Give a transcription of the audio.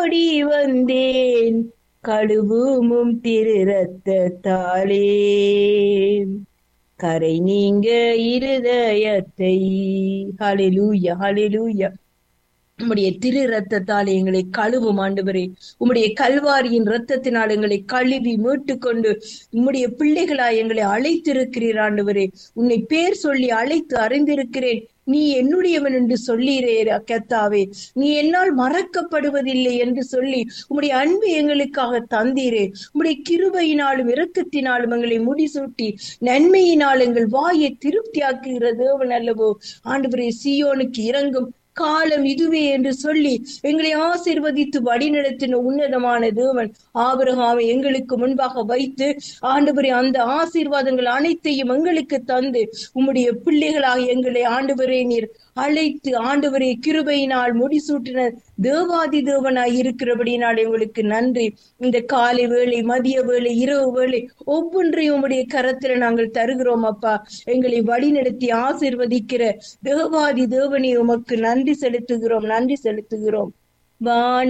ஓடி வந்தேன் கழுவுமும் திரு ரத்தத்தாலே கரை நீங்க இருதயத்தை ஹalleluya ஹalleluya உம்முடைய திரு ரத்தத்தால் எங்களை கழுவும் ஆண்டவரே உம்முடைய கல்வாரியின் ரத்தத்தினால் எங்களை கழுவி மீட்டு கொண்டு உம்முடைய பிள்ளைகளாய் எங்களை அழைத்திருக்கிறீர் ஆண்டவரே உன்னை பேர் சொல்லி அழைத்து அறிந்திருக்கிறேன் நீ என்னுடையவன் என்று சொல்லீரே கத்தாவே நீ என்னால் மறக்கப்படுவதில்லை என்று சொல்லி உம்முடைய அன்பு எங்களுக்காக தந்தீரே உம்முடைய கிருபையினாலும் இரக்கத்தினாலும் எங்களை முடிசூட்டி நன்மையினால் எங்கள் வாயை திருப்தியாக்குகிற தேவன் அல்லவோ ஆண்டவரே சியோனுக்கு இறங்கும் காலம் இதுவே என்று சொல்லி எங்களை ஆசிர்வதித்து வழிநடத்தின உன்னதமான தேவன் ஆபிரகாமை எங்களுக்கு முன்பாக வைத்து ஆண்டவரே அந்த ஆசீர்வாதங்கள் அனைத்தையும் எங்களுக்கு தந்து உம்முடைய பிள்ளைகளாக எங்களை ஆண்டவரே நீர் அழைத்து ஆண்டவரே கிருபையினால் முடிசூட்டின தேவாதி தேவனாய் இருக்கிறபடியினால் எங்களுக்கு நன்றி இந்த காலை வேளை மதிய வேளை இரவு வேளை ஒவ்வொன்றையும் உம்முடைய கரத்துல நாங்கள் தருகிறோம் அப்பா எங்களை வழிநடத்தி ஆசிர்வதிக்கிற தேவாதி தேவனை உமக்கு நன்றி செலுத்துகிறோம் நன்றி செலுத்துகிறோம் வான்